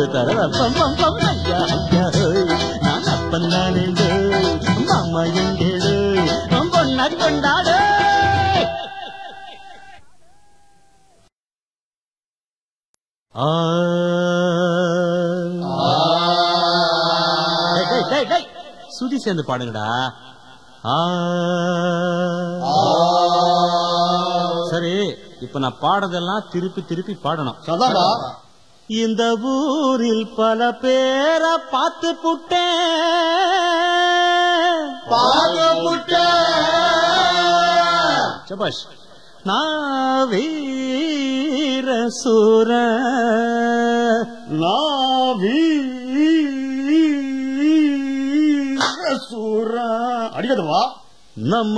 தர பம் பம் பம் ஐயா ஐயா ஹோய். நான் அப்பன் தானேண்டு மாமா எங்கேடு பொண்ணா கொண்டாடு ஆ டேய், டேய், டேய், டேய். சுதி சேர்ந்து பாடுங்கடா ஆ சரி இப்ப நான் பாடுறதெல்லாம் திருப்பி திருப்பி பாடணும் சதாடா இந்த ஊரில் பல பேரை பார்த்து புட்டேன் சபாஷ் நான் வீர சூர சூரா அடிக்கதுவா நம்ம